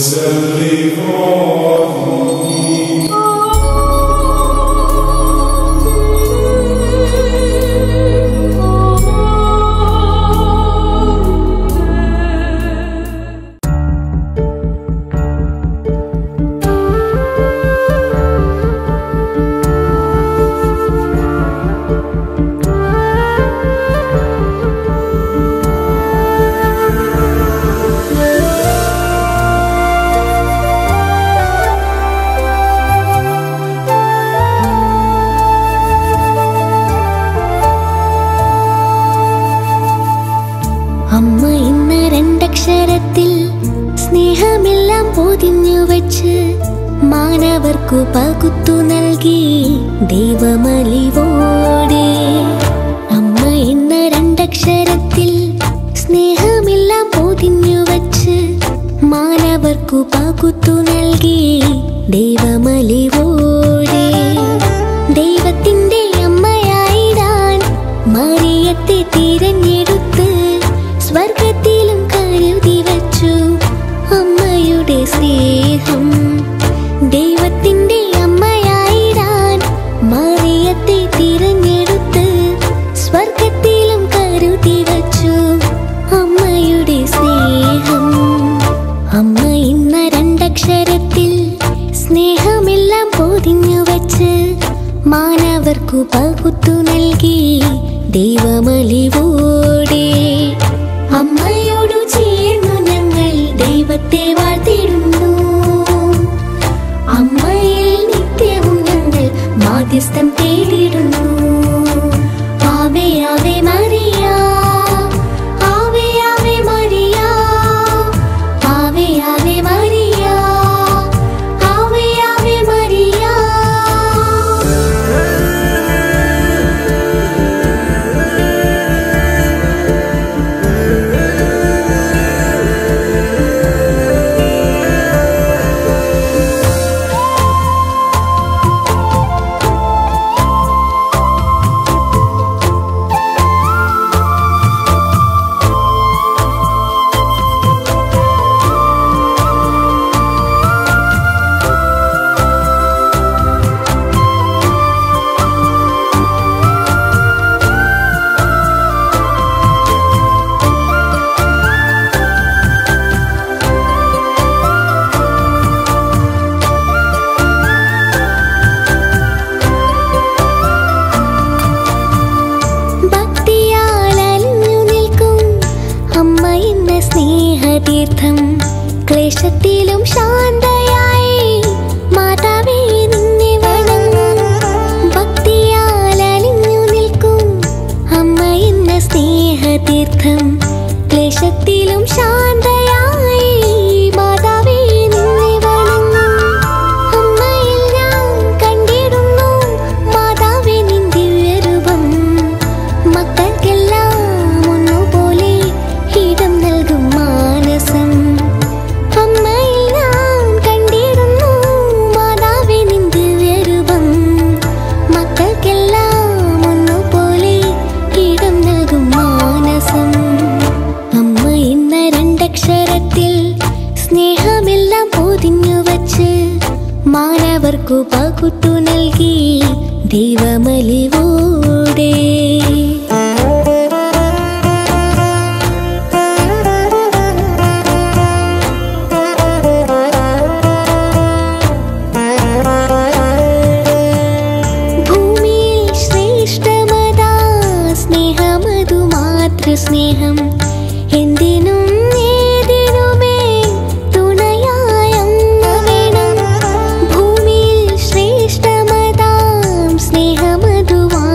അമ്മ ഇന്ന രണ്ടക്ഷരത്തിൽ സ്നേഹമെല്ലാം പൊതിഞ്ഞു വച്ച് മാനവർക്കു പകുത്തു നൽകി ദൈവമലിവോടെ അമ്മ ഇന്ന രണ്ടക്ഷരത്തിൽ സ്നേഹമെല്ലാം പൊതിഞ്ഞു വച്ച് മാനവർക്കു പകുത്തു നൽകി ദൈവമലിവോടെ ദൈവത്തിന്റെ അമ്മയായിടാൻ മറിയത്തെ തിരഞ്ഞെടുത്ത് സ്വർഗത്തിലും കരുതി വച്ചു അമ്മയുടെ സ്നേഹം ദൈവത്തിന്റെ അമ്മയായിടാൻ മറിയത്തെ തിരഞ്ഞെടുത്ത് സ്വർഗത്തിലും കരുതി വച്ചു അമ്മയുടെ സ്നേഹം അമ്മ ഇന്ന രണ്ടക്ഷരത്തിൽ സ്നേഹമെല്ലാം പൊതിഞ്ഞു വച്ച് മാനവർക്കു പകുത്തു നൽകി ദൈവമലിവോടെ അമ്മയോടു ചേർന്നു ഞങ്ങൾ ദൈവത്തെ വാഴ്ത്തിടുന്നു അമ്മയിൽ നിത്യവും ഞങ്ങൾ മാധ്യസ്ഥം തേടിടുന്നു ആവേ ആവേ മറിയ ആവേ ആവേ മറിയ ആവേ ആവേ മറിയ ആവേ ആവേ മറിയ ഭക്തിയാൽ അലിഞ്ഞു നിൽക്കും അമ്മ എന്ന സ്നേഹതീർത്ഥം ക്ലേശത്തിലും ശാന്തയായി മാതാവേ നിന്നെ വണങ്ങും ഭക്തിയാൽ അലിഞ്ഞു നിൽക്കും അമ്മ എന്ന സ്നേഹതീർത്ഥം ക്ലേശത്തിലും ശാന്തയായി മാതാവേ നിന്നെ വണങ്ങും അമ്മയിൽ ഞാൻ കണ്ടിടുന്നു മാതാവേ നിൻ ദിവ്യരൂപം മക്കൾക്കെല്ലാം ഒന്നുപോലെ ഇടം നൽകും മാനസം അമ്മയിൽ ഞാൻ കണ്ടിടുന്നു മാതാവേ നിൻ ദിവ്യരൂപം മക്കൾക്കെല്ലാം ഒന്നുപോലെ ഇടം നൽകും മാനസം അമ്മ ഇന്ന രണ്ടക്ഷരത്തിൽ സ്നേഹമെല്ലാം പൊതിഞ്ഞു വച്ച് മാനവർക്കു പകുത്തു നൽകി ദൈവമലിവോടെ ഭൂമിയിൽ ശ്രേഷ്ഠമതാ സ്നേഹമതു മാതൃസ്നേഹം എന്തിനും ഏതിനുമേ തുണയായ അമ്മ വേണം ഭൂമിയിൽ ശ്രേഷ്ഠമതാം സ്നേഹമതു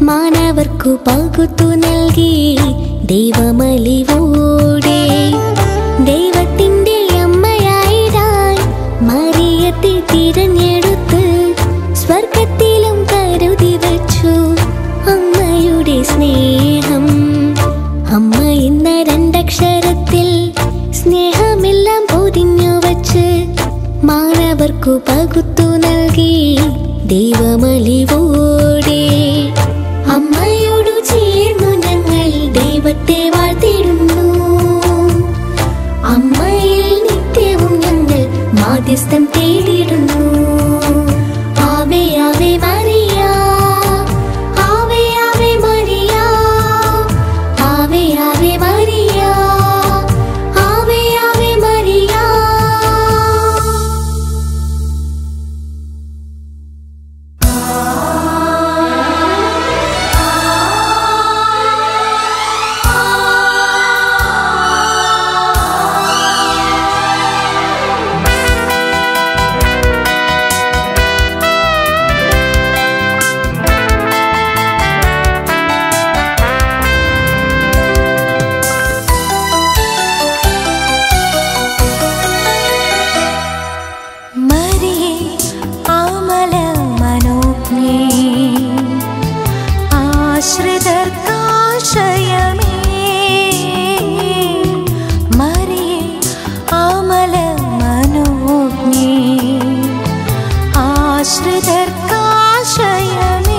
മാനവർക്കു പകുത്തു നൽകി ദൈവമലിവോടെ ദൈവത്തിന്റെ അമ്മയായിടാൻ മറിയത്തെ തിരഞ്ഞെടുത്ത് സ്വർഗത്തിലും കരുതി വച്ചു അമ്മയുടെ സ്നേഹം അമ്മ എന്ന രണ്ടക്ഷരത്തിൽ സ്നേഹമെല്ലാം പൊതിഞ്ഞു വച്ച് മാനവർക്കു പകുത്തു നൽകി ദൈവമലിവോടെ അമ്മയോടു ചേർന്നു ഞങ്ങൾ ദൈവത്തെ വാഴ്ത്തിടുന്നു അമ്മയിൽ നിത്യവും ഞങ്ങൾ മാധ്യസ്ഥം തേടിടുന്നു ആവേ ആവേ മറിയ ആവേ ആവേ മറിയ ആവേ ആവേ മറിയ ആവേ ആവേ മറിയ മരിയേ ആമല മനോജ്ഞേ ആശ്രിതർക്കാശയമേ മരിയേ ആമല മനോജ്ഞേ ആശ്രിതർക്കാശയമേ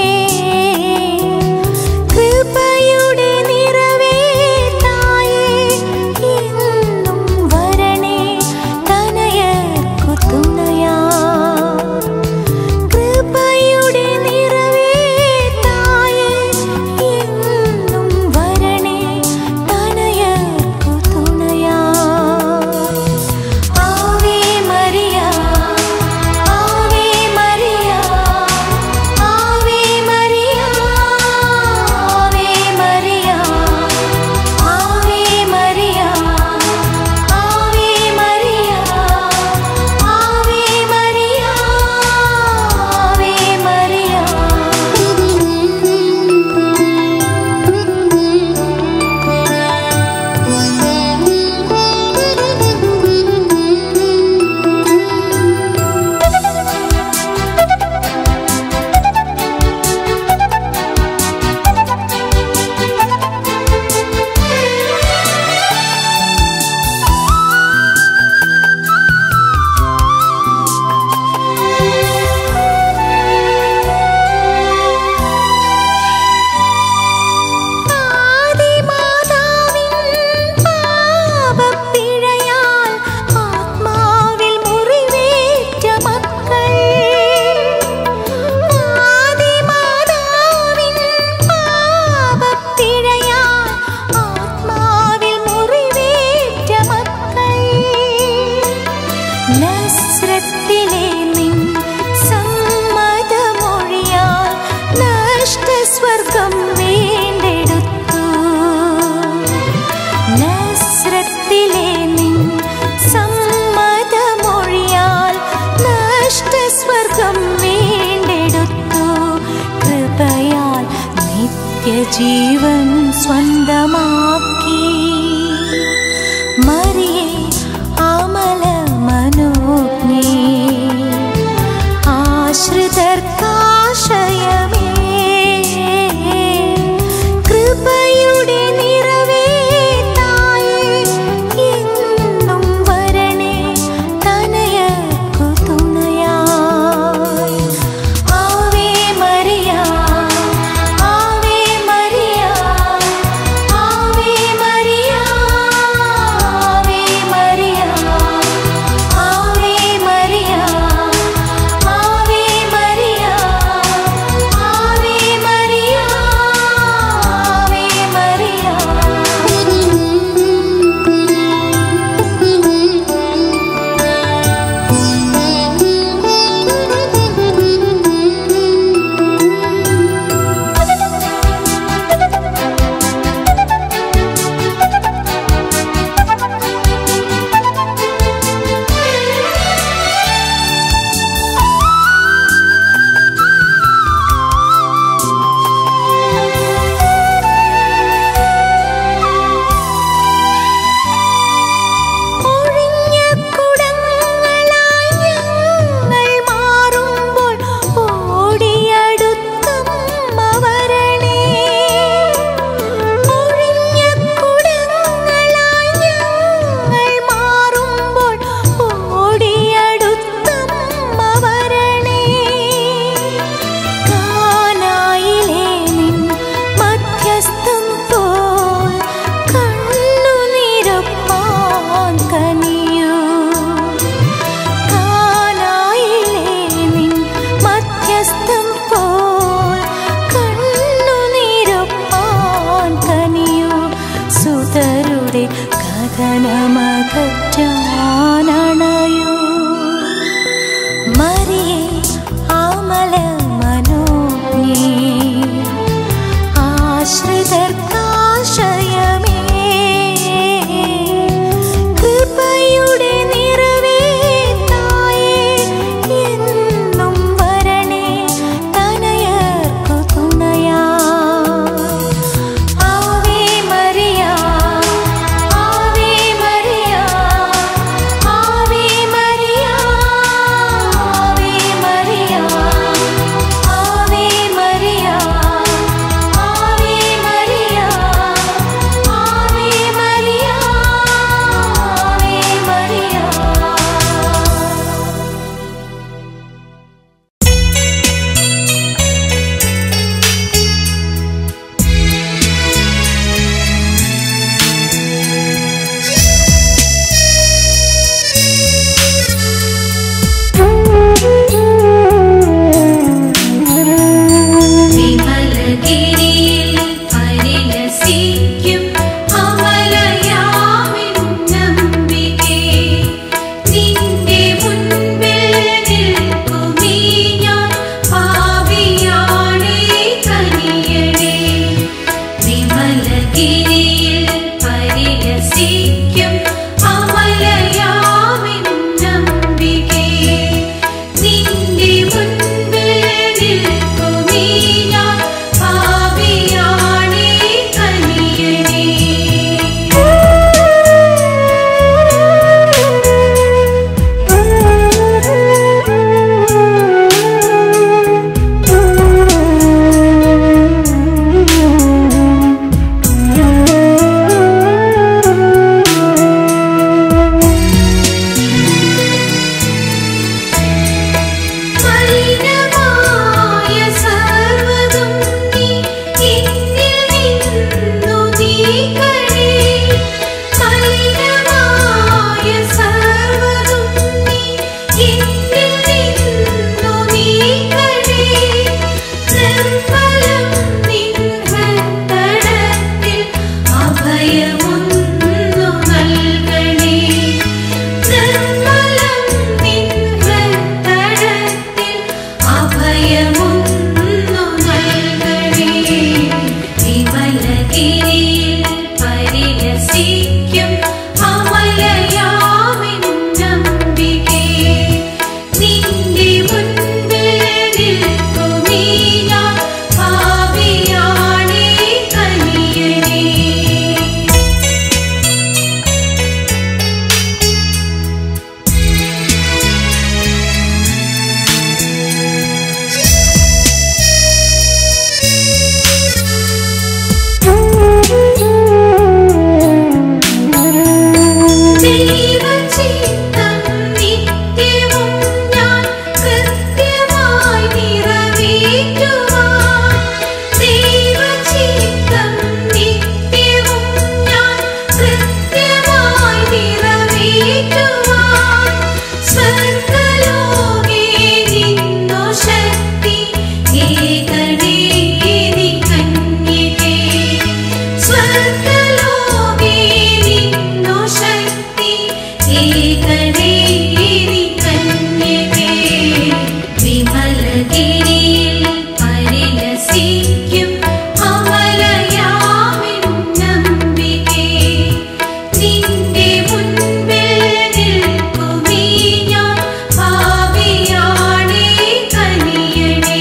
കൃപയുടെ നിറവേ തായേ എന്നും വരണേ തനയർക്കു തുണയാ കൃപയുടെ നിറവേ തായേ എന്നും വരണേ തനയർക്കു തുണയാ ആവേ മരിയ ആവേ മരിയ ആവേ മരിയ ആവേ മരിയ ആവേ മരിയ ആവേ മരിയ ആവേ മരിയ ആവേ ആദിമാതാവിൻ പാപപ്പിഴയാൽ ആത്മാവിൽ മുറിവേറ്റ മക്കൾ ആദിമാതാവിൻ പാപപ്പിഴയാൽ ആത്മാവിൽ മുറിവേറ്റ മക്കൾ നസ്രത്തിലെ നിൻ സമ്മതമൊഴിയാൽ നഷ്ടസ്വർഗം വീണ്ടെടുത്തു നസ്രത്തിലെ നിൻ സമ്മതമൊഴിയാൽ നഷ്ടസ്വർഗം വീണ്ടെടുത്തു കൃപയാൽ നിത്യജീവൻ സ്വന്തമാക്കി മറിയേ ആമല മനോജ്ഞേ ആശ്രിതർക്കാശയമേ കൃപയുടെ നിറവേ തായേ എന്നും വരണേ തനയർക്കു തുണയായി ആവേ മരിയ ആവേ മരിയ ആവേ മരിയ ആവേ മരിയ ആവേ മരിയ ആവേ മരിയ സഹനമകറ്റാനണയൂ മറിയേ ആമല മനോജ്ഞേ ആശ്രിതർക്കാശയമേ കൃപയുടെ നിറവേ തായേ എന്നും വരണേ തനയർക്കു തുണയാ ആവേ മരിയ ആവേ മരിയ ആവേ മരിയ ആവേ മരിയ ആവേ മരിയ ആവേ മരിയ ആവേ മരിയ ആവേ മരിയ വിമലഗിരിയിൽ പരിലസിക്കും അമലയാമിന്നംബികേ നിന്റെ മുൻപിൽ നിൽക്കുമീ ഞാൻ പാപിയാണേ കനിയണേ വിമലഗിരിയിൽ പരിലസിക്കും അമലയാമിന്നംബികേ നിന്റെ മുൻപിൽ നിൽക്കുമീ ഞാൻ പാപിയാണേ കനിയണേ മലിനമായ സർവ്വതും നീ എന്നിൽ നിന്നു നീക്കണേ മലിനമായ സർവ്വതും നീ എന്നിൽ നിന്നു നീക്കണേ നിർമ്മലം നിൻ ഹൃദയത്തിൽ അഭയമൊന്നു നൽകണേ നിർമ്മലം നിൻ ഹൃദയത്തിൽ അഭയമൊന്നു നൽകണേ വിമലഗിരിയിൽ പരിലസിക്കും അമലയാമിന്നംബികേ നിന്റെ മുൻപിൽ നിൽക്കുമീ ഞാൻ പാപിയാണേ കനിയണേ ദൈവചിത്തം നിത്യവും ഞാൻ കൃത്യമായി നിറവേറ്റുവാൻ ദൈവചിത്തം നിത്യവും ഞാൻ കൃത്യമായി നിറവേറ്റുവാൻ സ്വർഗ്ഗലോകേ നിന്നു ശക്തി ഏകനേ നീ കന്യകേ സ്വർഗ്ഗലോകേ നിന്നു ശക്തി ഏകനേ നീ കന്യകേ വിമലഗിരിയിൽ പരിലസിക്കും അമലയാമിന്നംബികേ നിന്റെ മുൻപിൽ നിൽക്കുമീ ഞാൻ പാപിയാണേ കനിയണേ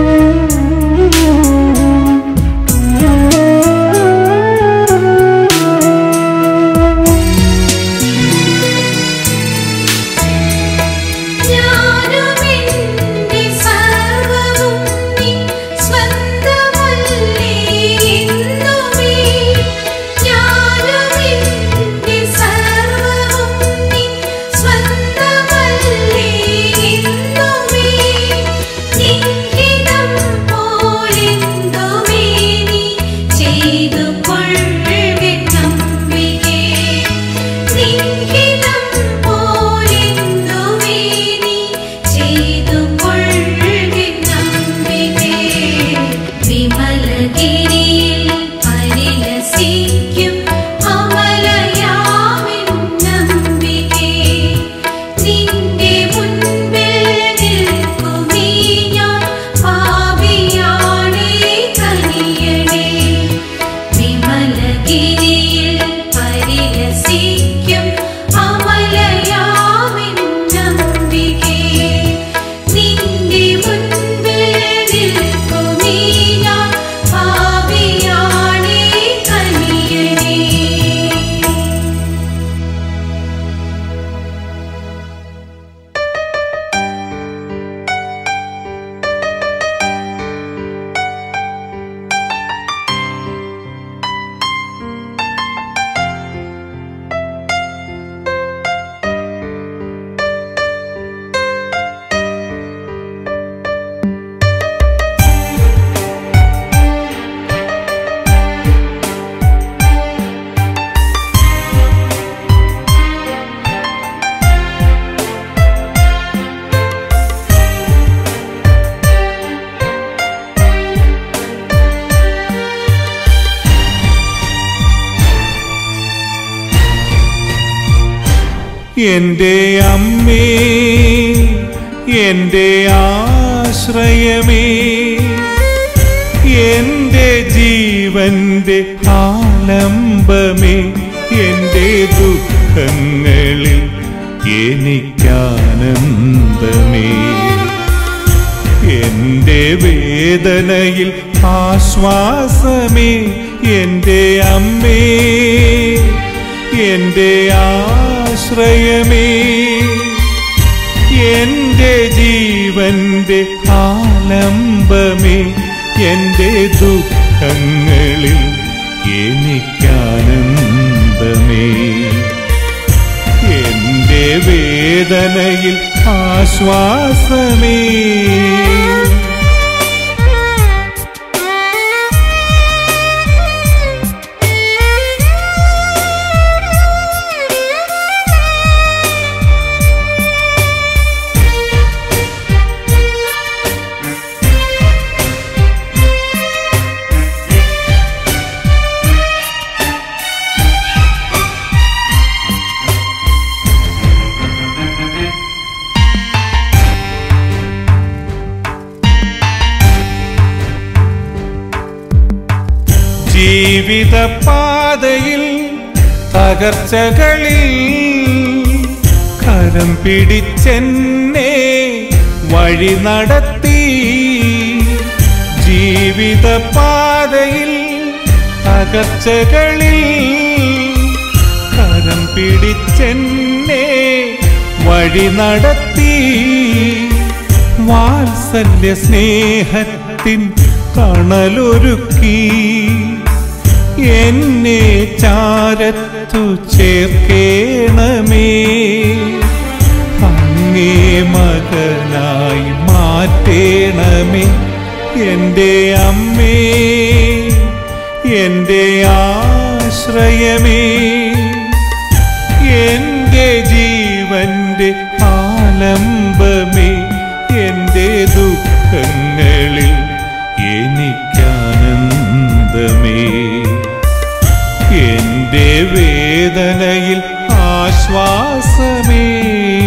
Thank you. ഗിരിയിൽ പരിഹസിക്കും അമലയാമിൻ നമ്പികേ നിന്റെ മുൻപിൽ നിൽക്കുമീ ഞാൻ പാപിയാണേ കനിയണേ എന്റെ അമ്മേ എന്റെ ആശ്രയമേ എന്റെ ജീവന്റെ ആലംബമേ എന്റെ ദുഃഖങ്ങളിൽ എനിക്കാനന്ദമേ എന്റെ വേദനയിൽ ആശ്വാസമേ എന്റെ അമ്മേ എന്റെ ആശ്രയമേ എന്റെ ജീവന്റെ ആലംബമേ എന്റെ ദുഃഖങ്ങളിൽ എനിക്കാനന്ദമേ എന്റെ വേദനയിൽ ആശ്വാസമേ ജീവിത പാതയിൽ തകർച്ചകളിൽ കരം പിടിച്ചെന്നെ വഴി നടത്തി ജീവിത പാതയിൽ തകർച്ചകളിൽ കരം പിടിച്ചെന്നെ വഴി നടത്തി വാത്സല്യ സ്നേഹത്തിൻ തണലൊരുക്കി എന്നെ ചാരത്തു ചേർക്കേണമേ അങ്ങേ മകനായി മാറ്റേണമേ എൻ്റെ അമ്മേ എൻ്റെ ആശ്രയമേ എന്റെ ജീവന്റെ ആലംബമേ എന്റെ ദുഃഖങ്ങളിൽ എനിക്കാനന്ദമേ എന്റെ വേദനയിൽ ആശ്വാസമേ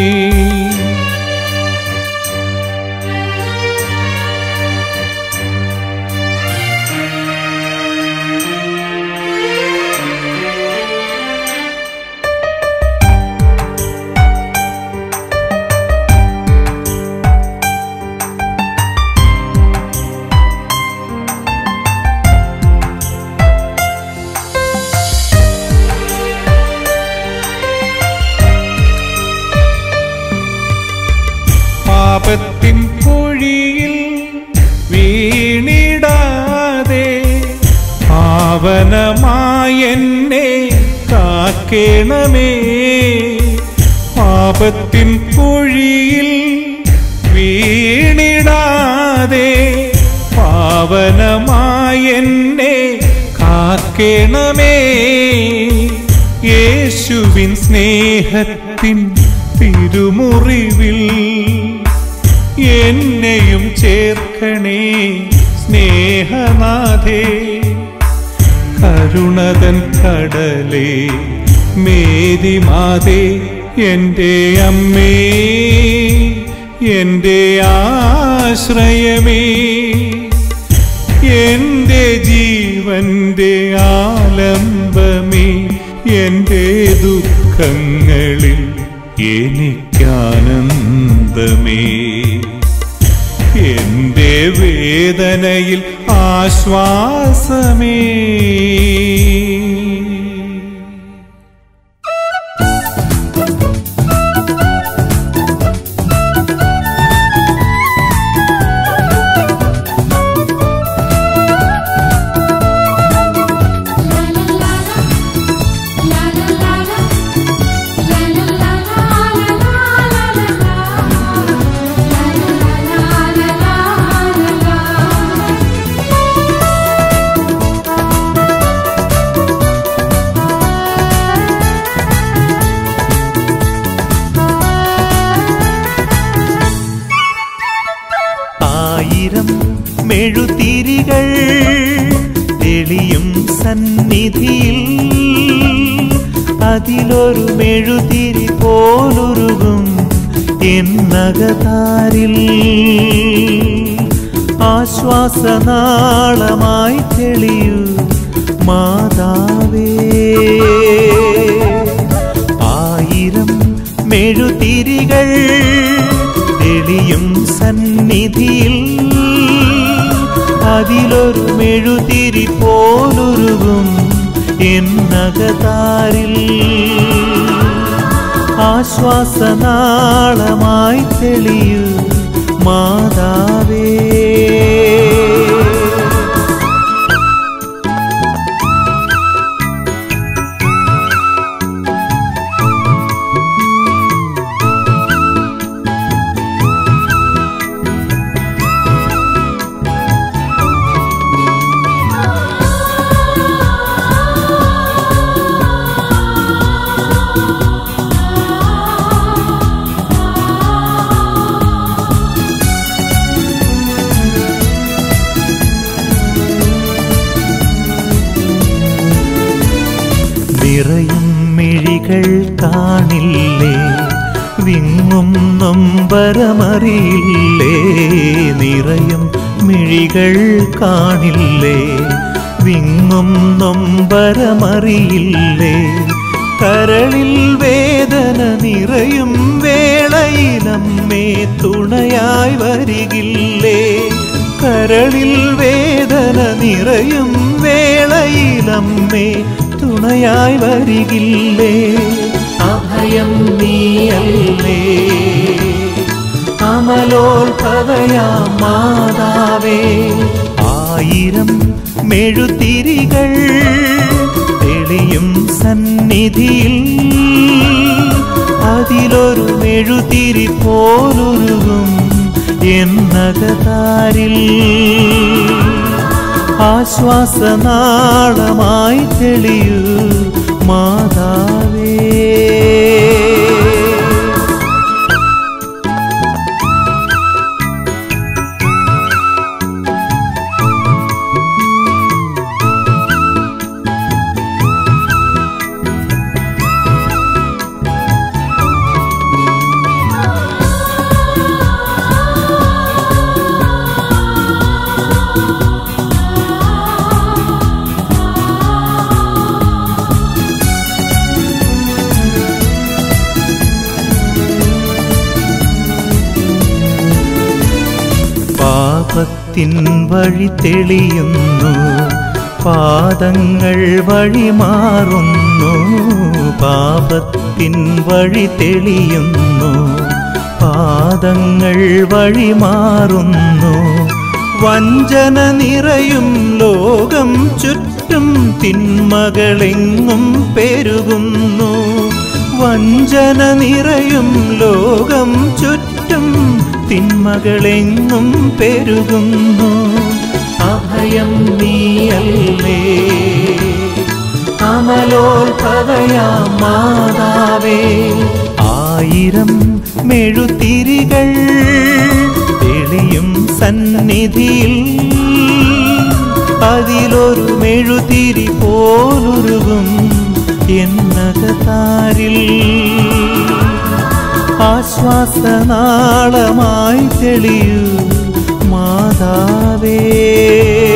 പാപത്തിൻ കുഴിയിൽ വീണിടാതെ പാവനമായെന്നെ കാക്കേണമേ പാപത്തിൻ കുഴിയിൽ വീണിടാതെ പാവനമായെന്നെ കാക്കേണമേ യേശുവിൻ സ്നേഹത്തിൻ തിരുമുറിവിൽ എന്നെയും ചേർക്കണേ സ്നേഹനാഥേ കരുണതൻ കടലേ മേരിമാതേ എൻ്റെ അമ്മേ എൻ്റെ ആശ്രയമേ എൻ്റെ ജീവ ജീവന്റെ ആലംബമേ എൻ്റെ ദുഃഖങ്ങളിൽ എനിക്കാനന്ദമേ എന്റെ വേദനയിൽ ആശ്വാസമേ ആയിരം മെഴുതിരികൾ തെളിയും സന്നിധിയിൽ അതിലൊരു മെഴുതിരി പോലുരുകും എന്നകതാരിൽ ആശ്വാസനാളമായി തെളിയൂ മാതാവേ ആയിരം മെഴുതിരികൾ തെളിയും സന്നിധിയിൽ അതിലൊരു മെഴുതിരി പോലുരുകും എന്നകതാരിൽ ആശ്വാസനാളമായി തെളിയൂ മാതാവേ നിറയും മിഴികൾ കാണില്ലേ വിങ്ങും നൊമ്പരമറിയില്ലേ നിറയും മിഴികൾ കാണില്ലേ വിങ്ങും നൊമ്പരമറിയില്ലേ കരളിൽ വേദന നിറയും വേളയിലമ്മേ തുണയായി വരികില്ലേ കരളിൽ വേദന നിറയും വേളയിലമ്മേ തുണയായി വരികില്ലേ അഭയം നീയല്ലേ അമലോത്ഭവയാ മാതാവേ ആയിരം മെഴുതിരികൾ തെളിയും സന്നിധിയിൽ അതിലൊരു മെഴുതിരി പോലുരുകും എന്നകതാരിൽ ആശ്വാസനാളമായി തെളിയൂ മാതാവേ പാപത്തിൻ വഴി തെളിയുന്നു പാദങ്ങൾ വഴി മാറുന്നു പാപത്തിൻ വഴി തെളിയുന്നു പാദങ്ങൾ വഴി മാറുന്നു വഞ്ചന നിറയും ലോകം ചുറ്റും തിന്മകളെങ്ങും പെരുകുന്നു വഞ്ചന നിറയും ലോകം ചുറ്റും തിന്മകളെങ്ങും പെരുകുന്നു അഭയം നീയല്ലേ അമലോത്ഭവയാ മാതാവേ ആയിരം മെഴുതിരികൾ തെളിയും സന്നിധിയിൽ അതിലൊരു മെഴുതിരി പോലുരുകും എന്നകതാരിൽ ആശ്വാസനാളമായി തെളിയൂ മാതാവേ